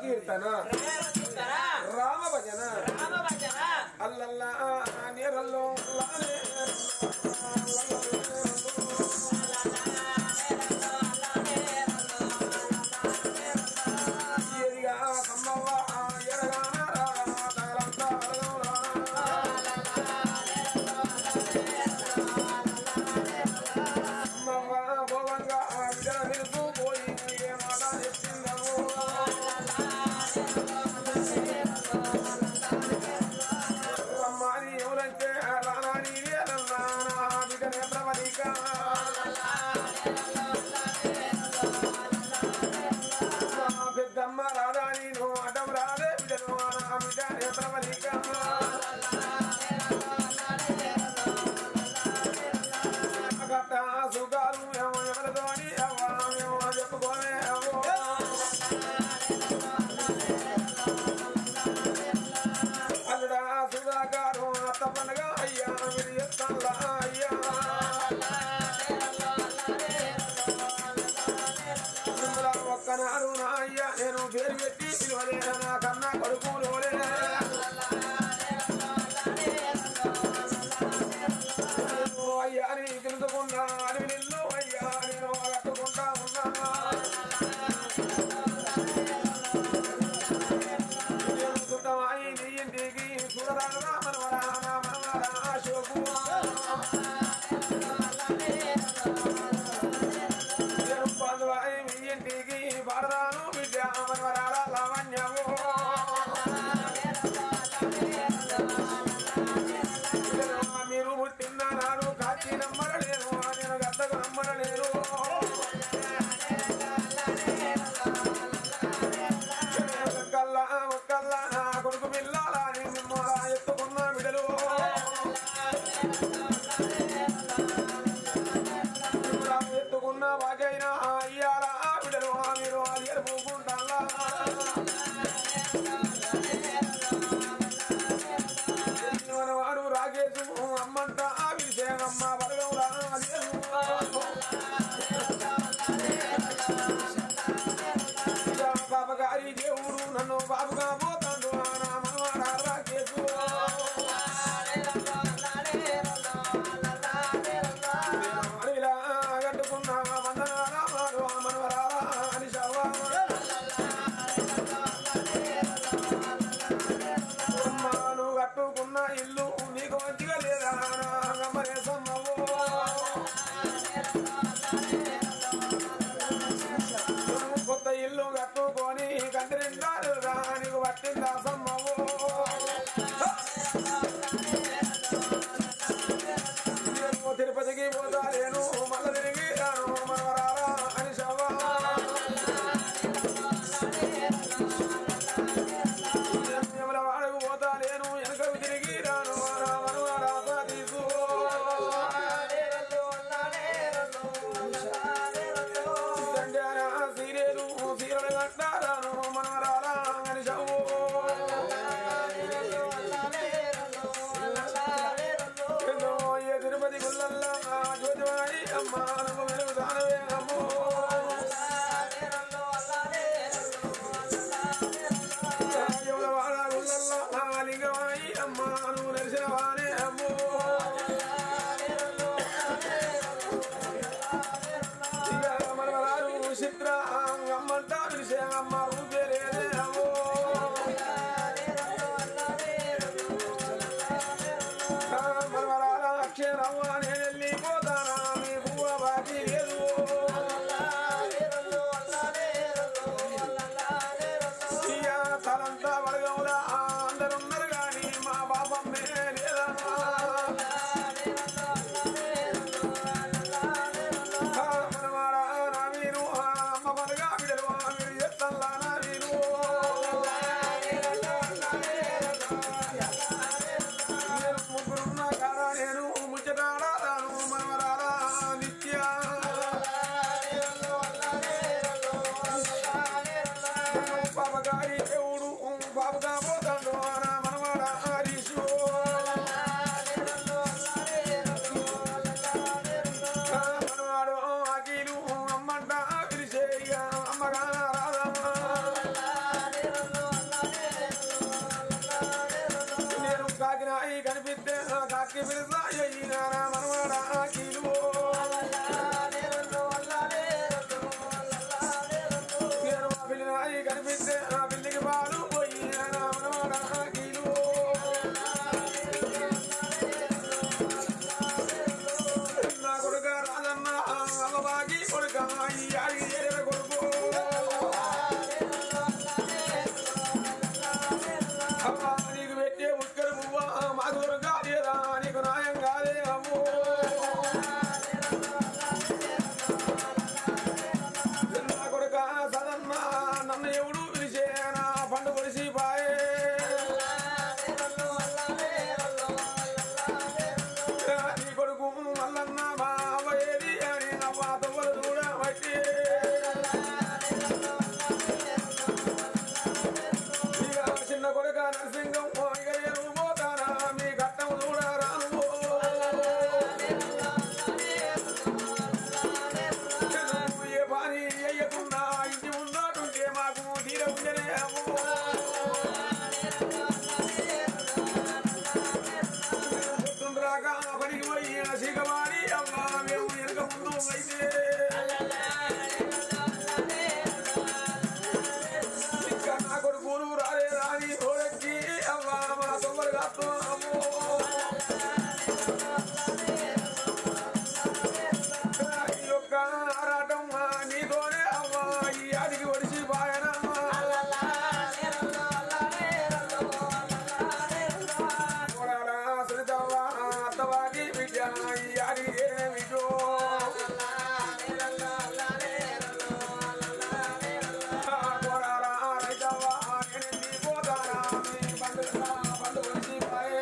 కీర్తన రామ భజన అల్లల్లా నేరల్లో ఎదిగా కమ్మవ్వ ఎరగా తగలంతా అమ్మవ్వ భోగంగా విజయ విరుసు పోయి ఏ మాట చెప్పిందవు అమ్మాని ఎవరంటే రానాని రానా బిడ్డ నేత్రమలిక పెద్దమ్మ రాధాని నువ్వు అడ్డం రాదే బిడ్డను నా బిడ్డ నేత్రమలిక గట్ట సుఖాలు ఏమో ఎవరితోని అవ్వా మేము చెప్పుకోనే అవ్వో అల్లుడా సుధాకారు అత్త పండగ అయ్యా మీరు ఎత్తల్లా అయ్యా మిమ్మల్ని ఒక్కనాడు నా అయ్యా నేను పేరు పెట్టి పిలువలే నా కన్నా కొడుకులోలే అయ్యా నీ తెలుసుకున్నా అడవి నిల్లు అయ్యా నేను కట్టుకుంటా ఉన్నా సుతమాయి నీ ఇంటికి చూడరాగా మనవరా నా మనవరా అశోకు పందువాయి మీ ఇంటికి పడరాను బిడ్డ మనవరాల లావణ్యము మీరు పుట్టిన నాడు కాచి నమ్మరలేను నేను గద్దకు నమ్మరలేను ఒక్కల్లా ఒక్కల్లా కొడుకు పిల్లాలా నిమ్మ ఎత్తుకున్న బిడలు ఎత్తుకున్న వాకైనా అయ్యారా బిడలు మీరు అది ఎరుపుకుంటారా వాడు రాకేశు అమ్మంట అభిషేకమ్మ బలగం బాబగారి దేవుడు నన్ను బాబుగా పోతాడు నా మనవాడ రాకేశు అడవిలా కట్టుకున్న వందనారా మారు మనవరారా అని శవా అమ్మాను కట్టుకున్న ఇల్లు నీకు మంచిగా లేదా గమ్మరేసమ్మవు కొత్త ఇల్లు కట్టుకొని కంటి నిండారు నీకు పట్టిందా సమ్మవు నేను తిరుపతికి పోతారేను మళ్ళీ తిరిగి రాను మనవరారా అని శవా ఎవరి వాడకు పోతా నేను వెనకకు తిరిగి రాను రావను రాసా తీసు సీరేలు సీరలు కట్టారాను మనవరాలా అని చవు కనిపిస్తే ఆ కాకి పిలుసా అయ్యి మనవాడా కీలు నేను ఆ పిల్లి నాయి కనిపిస్తే ఆ పిల్లికి పాలు పోయి మనవాడా కీలు నా కొడుక రాజన్న అమ్మబాగి కొడుక ఈ ఆడికి చేరే కొడుకు అమ్మా నీకు పెట్టే ముక్కలు పువ్వ మాకు దొరకాలేదా నీకు న్యాయం కాదే అమ్మో నా కొడుక సదన్న నన్ను ఎవడు పిలిచేనా పండు కొలిసి పాయే నీ కొడుకు మల్లన్న మా అవ్వయేది అని నా పాత చూడ బట్టి ఇక చిన్న కొడుక నరసింహం ఇక నేను పోతానా మీ ఘట్టం చూడ రాను నువ్వు ఏ పని అయ్యకుండా ఇంటి ఉన్నట్టుంటే మాకు తీర ఉండనే అమ్మో పొద్దుండ్రాక పనికి పోయి సిగవాడి అమ్మ మేము వెనక ముందు అయితే ఇంకా నా కొడుకులు రాలే రాని తోడెక్కి అమ్మ మా తొందరగా అమ్మో ఈ యొక్క ఆరాటం నీతోనే అమ్మ ఈ ఆదికి ఒడిసి బాయనమ్మా కోడాలా సునీతవ్వ అత్తవాకి బిడ్డ ఈ ఆడి ఏనే బిడ్డో కోడాలా రైతవ్వ నేనెంది పోతానా మీ పండుగ పండుగ వచ్చి పాయే.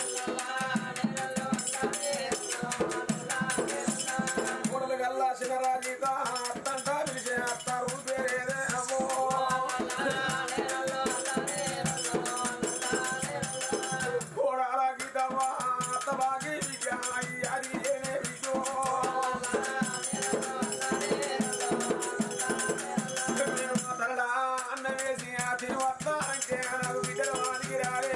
కోడలు గల్లా శివరాజీత అత్తంట పిలిచే అత్త రూపేరేదే అమ్మో కోడాల గీతవ్వ అత్తవాకి బిడ్డ ఈ ఆడి ఏనే బిడ్డో నేను తలడా అన్న వేసి ఆ తిరువత్త అంటే నాకు బిడ్డలు వానికి రాలే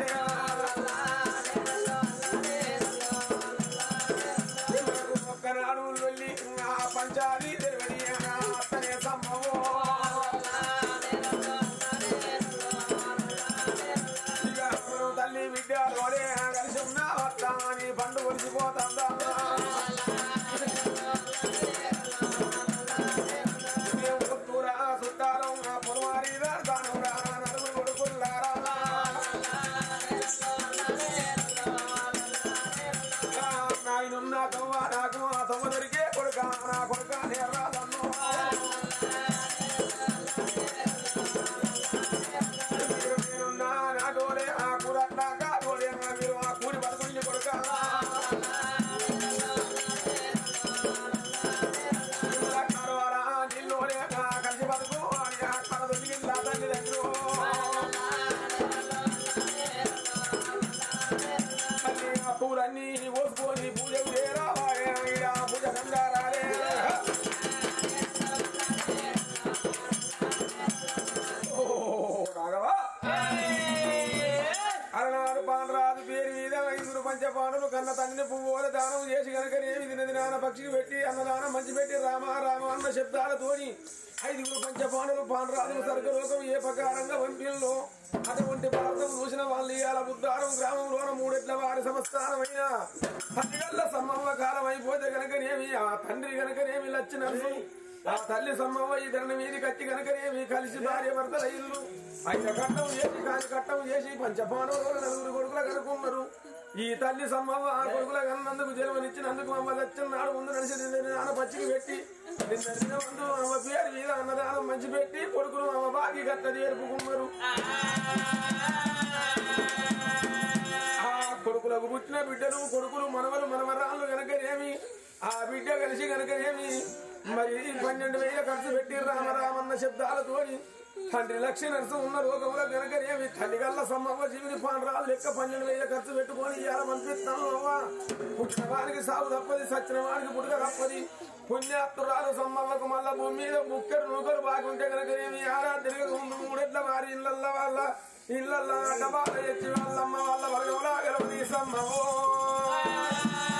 ఒక్కనాడు వెళ్ళి ఆ పంచాలి తెలివని అత్తనే సమ్మవో ఇక ఎవరు తల్లి బిడ్డ లోడే కలిసి ఉన్న వత్త అని పండు ఒలిసిపోతుందా మేము పుత్తూరా చుట్టాలం పొలవారి దాను నలుగురు కొడుకున్నారా నాయనున్న తవ్వ నాకు ఆ తవ్వ దొరికే కొడుక నా కొడుక నేర్రాదన్ను మీరు మీరున్న నా డోలే ఆ కూరట్లాక డోలే మీరు ఆ కూడి పడుకుని కొడుక కరువారా నిల్లోలే కలిసి బతుకు అని ఆ కడ దొరికిందా తల్లి దగ్గర అన్ని ఆ పూలన్నీ పోసుకొని పూజ రావాలే ఈడ పూజ సంగారాలే ఓ రాఘవా అలనాడు పాండరాజు పేరు మీద ఐదుగురు పంచపాండవులు కన్న తండ్రిని పువ్వుల దానం చేసి కనుక ఏమి తినది నాన్న పక్షికి పెట్టి అన్నదానం మంచి పెట్టి రామ రామ అన్న శబ్దాలతోని ఐదుగురు పంచపాండవులు పాండరాజు సర్గలోకం ఏ ప్రకారంగా పంపిల్లో అటువంటి భారతం చూసిన వాళ్ళు ఇవాళ బుద్ధారం గ్రామంలోన మూడెట్ల వారి సంస్థానమైన తల్లిగల్ల సమ్మవ్వ కాలం అయిపోతే కనుకనేమి ఆ తండ్రి కనుకనేమి లచ్చి నడుసు ఆ తల్లి సమ్మవ్వ ఈ ధరణ మీది కత్తి కనుకనేమి కలిసి భార్య భర్తల ఇల్లు ఆయన కట్టం చేసి కాని కట్టం చేసి పంచపాండవులు నలుగురు కొడుకుల కనుక్కున్నారు ఈ తల్లి సమ్మవ్వ ఆ కొడుకుల కన్నందుకు జన్మనిచ్చినందుకు అమ్మ దచ్చన్నాడు ముందు నడిచి నాన్న పచ్చికి పెట్టి నిన్న ముందు అమ్మ పేరు మీద అన్నదానం మంచి పెట్టి కొడుకులు అమ్మ బాగి గట్ట చేరుపుకున్నారు ఆ కొడుకులకు పుట్టిన బిడ్డలు కొడుకులు మనవలు మనవరాళ్ళు కనుకనేమి ఆ బిడ్డ కలిసి కనుకనేమి మరి పన్నెండు వేల ఖర్చు పెట్టి రామరామన్న శబ్దాలతోని తండ్రి లక్ష్మి నరసు ఉన్న లోకంలో గనకనేమి తల్లి గల్ల సమ్మవ్వ జీవిని పాండరాలు లెక్క పన్నెండు వేల ఖర్చు పెట్టుకొని ఇవాళ పంపిస్తాను అవ్వ పుట్టిన వారికి సాగు తప్పది సచ్చిన వారికి పుట్టుక తప్పది పుణ్యాత్తురాలు సమ్మవ్వకు మళ్ళా భూమి మీద ముక్కడు నూకలు బాగుంటే గనకనేమి ఆరాధనగా ముందు మూడెట్ల వారి ఇళ్ళల్ల వాళ్ళ ఇళ్ళల్ల డబాల ఎత్తి వాళ్ళమ్మ వాళ్ళ వర్గంలా గెలవని సమ్మవో